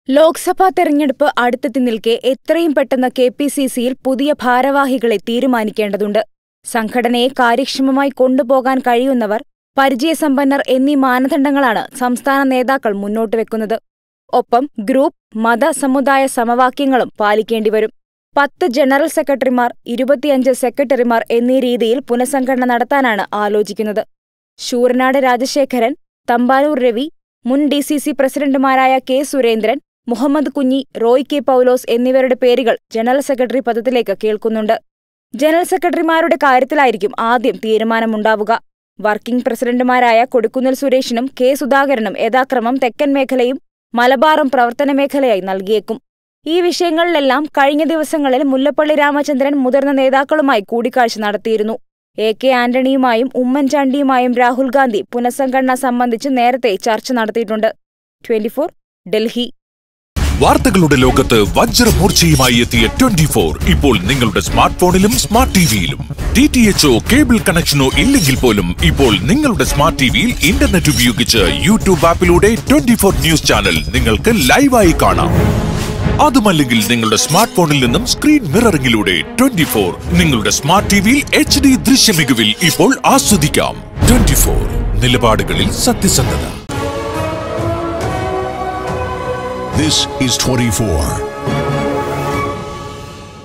ലോക്സഭാ തെരഞ്ഞെടുപ്പ് അടുത്തെത്തി നിൽക്കെ എത്രയും പെട്ടെന്ന് കെ പി സി സിയിൽ പുതിയ ഭാരവാഹികളെ തീരുമാനിക്കേണ്ടതുണ്ട് സംഘടനയെ കാര്യക്ഷമമായി കൊണ്ടുപോകാൻ കഴിയുന്നവർ പരിചയസമ്പന്നർ എന്നീ മാനദണ്ഡങ്ങളാണ് സംസ്ഥാന നേതാക്കൾ മുന്നോട്ടുവെക്കുന്നത് ഒപ്പം ഗ്രൂപ്പ് മത സമുദായ സമവാക്യങ്ങളും പാലിക്കേണ്ടിവരും പത്ത് ജനറൽ സെക്രട്ടറിമാർ ഇരുപത്തിയഞ്ച് സെക്രട്ടറിമാർ എന്നീ രീതിയിൽ പുനഃസംഘടന നടത്താനാണ് ആലോചിക്കുന്നത് ശൂരനാട് രാജശേഖരൻ തമ്പാനൂർ രവി മുൻ ഡി സി സി പ്രസിഡന്റുമാരായ കെ സുരേന്ദ്രൻ മുഹമ്മദ് കുഞ്ഞി റോയ് കെ പൗലോസ് എന്നിവരുടെ പേരുകൾ ജനറൽ സെക്രട്ടറി പദത്തിലേക്ക് കേൾക്കുന്നുണ്ട് ജനറൽ സെക്രട്ടറിമാരുടെ കാര്യത്തിലായിരിക്കും ആദ്യം തീരുമാനമുണ്ടാവുക വർക്കിംഗ് പ്രസിഡന്റുമാരായ കൊടിക്കുന്നിൽ സുരേഷിനും കെ സുധാകരനും യഥാക്രമം തെക്കൻ മേഖലയും മലബാറും പ്രവർത്തന മേഖലയായി നൽകിയേക്കും ഈ വിഷയങ്ങളിലെല്ലാം കഴിഞ്ഞ ദിവസങ്ങളിൽ മുല്ലപ്പള്ളി രാമചന്ദ്രൻ മുതിർന്ന നേതാക്കളുമായി കൂടിക്കാഴ്ച നടത്തിയിരുന്നു എ കെ ആന്റണിയുമായും ഉമ്മൻചാണ്ടിയുമായും രാഹുൽ ഗാന്ധി പുനഃസംഘടന സംബന്ധിച്ച് നേരത്തെ ചർച്ച നടത്തിയിട്ടുണ്ട് ട്വന്റിഫോർ ഡൽഹി വാർത്തകളുടെ ലോകത്ത് വജ്രമൂർച്ചയുമായി എത്തിയ ട്വന്റി ഫോർ ഇപ്പോൾ നിങ്ങളുടെ സ്മാർട്ട് ഫോണിലും സ്മാർട്ട് ടിവിയിലും ഡി ടി എച്ച്ഒ കേബിൾ കണക്ഷനോ ഇല്ലെങ്കിൽ പോലും ഇപ്പോൾ നിങ്ങളുടെ സ്മാർട്ട് ടിവിയിൽ ഇന്റർനെറ്റ് ഉപയോഗിച്ച് യൂട്യൂബ് ആപ്പിലൂടെ ട്വന്റി ഫോർ ന്യൂസ് ചാനൽ നിങ്ങൾക്ക് ലൈവായി കാണാം അതുമല്ലെങ്കിൽ നിങ്ങളുടെ സ്മാർട്ട് ഫോണിൽ നിന്നും സ്ക്രീൻ മിററിംഗിലൂടെ ട്വന്റി ഫോർ നിങ്ങളുടെ സ്മാർട്ട് ടിവിയിൽ എച്ച് ഡി ദൃശ്യമികവിൽ ഇപ്പോൾ ആസ്വദിക്കാം ട്വന്റി ഫോർ നിലപാടുകളിൽ സത്യസന്ധത This is 24.